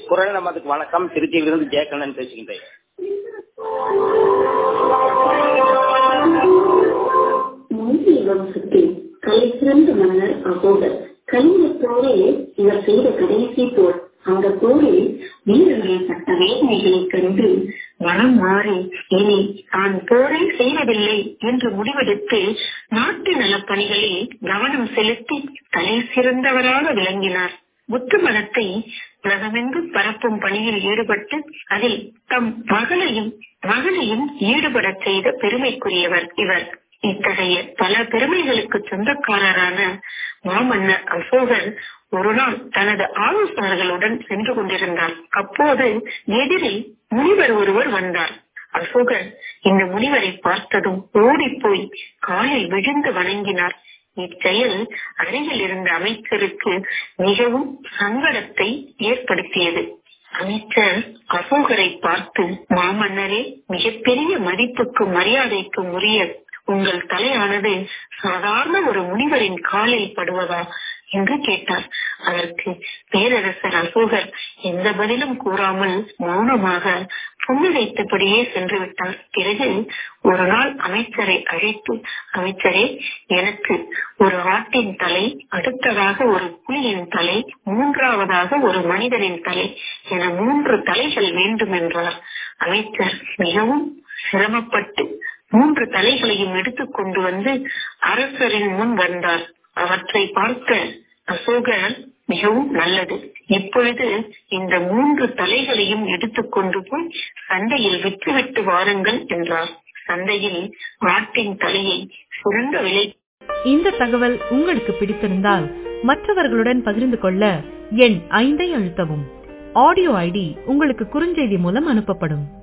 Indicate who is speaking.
Speaker 1: குரல் நமதுக்கு வணக்கம் திருச்சியிலிருந்து ஜெயக்கண்ணன் பேசுகின்றேன்
Speaker 2: முந்தைய வம்சத்தில் கலை சிறந்த மன்னர் அகோதர் கலிங்க போரே இவர் செய்த கடைசி போர் அந்த போரில் வீரர்கள் பட்ட வேதனைகளைக் கண்டு மனம் மாறி இனி தான் போரை செய்வதில்லை என்று முடிவெடுத்து நாட்டு நலப்பணிகளில் கவனம் செலுத்தி தலை சிறந்தவராக விளங்கினார் புத்த மதத்தை உலகமெங்கும் பரப்பும் பணியில் ஈடுபட்டு அதில் தம் மகளையும் மகனையும் ஈடுபடச் செய்த பெருமைக்குரியவர் இவர் இத்தகைய பல பெருமைகளுக்கு சொந்தக்காரரான மாமன்னர் அசோகர் ஒரு நாள் தனது ஆலோசகர்களுடன் சென்று கொண்டிருந்தார் அப்போது எதிரில் முனிவர் ஒருவர் வந்தார் அசோகர் இந்த முனிவரை பார்த்ததும் ஓடிப்போய் காலில் விழுந்து வணங்கினார் இச்செயல் அருகில் இருந்த அமைச்சருக்கு மிகவும் சங்கடத்தை ஏற்படுத்தியது அமைச்சர் அசோகரை பார்த்து மாமன்னரே மிகப்பெரிய மதிப்புக்கும் மரியாதைக்கும் உரிய உங்கள் தலையானது சாதாரண ஒரு முனிவரின் காலில் படுவதா என்று கேட்டார் அதற்கு பேரரசர் அசோகர் எந்த பதிலும் கூறாமல் மௌனமாக புன்னகைத்தபடியே சென்று விட்டார் பிறகு ஒரு நாள் அமைச்சரை அழைத்து அமைச்சரே எனக்கு ஒரு ஆட்டின் தலை அடுத்ததாக ஒரு புலியின் தலை மூன்றாவதாக ஒரு மனிதனின் தலை என மூன்று தலைகள் வேண்டும் என்றார் அமைச்சர் மிகவும் சிரமப்பட்டு மூன்று தலைகளையும் எடுத்துக் கொண்டு வந்து அரசரின் முன் வந்தார் அவற்றை பார்க்க அசோகர் மிகவும் நல்லது இப்பொழுது இந்த மூன்று தலைகளையும் எடுத்துக்கொண்டு போய் சந்தையில் விற்றுவிட்டு வாருங்கள் என்றார் சந்தையில் ஆட்டின் தலையை சிறந்த விலை
Speaker 3: இந்த தகவல் உங்களுக்கு பிடித்திருந்தால் மற்றவர்களுடன் பகிர்ந்து கொள்ள எண் ஐந்தை அழுத்தவும் ஆடியோ ஐடி உங்களுக்கு குறுஞ்செய்தி மூலம் அனுப்பப்படும்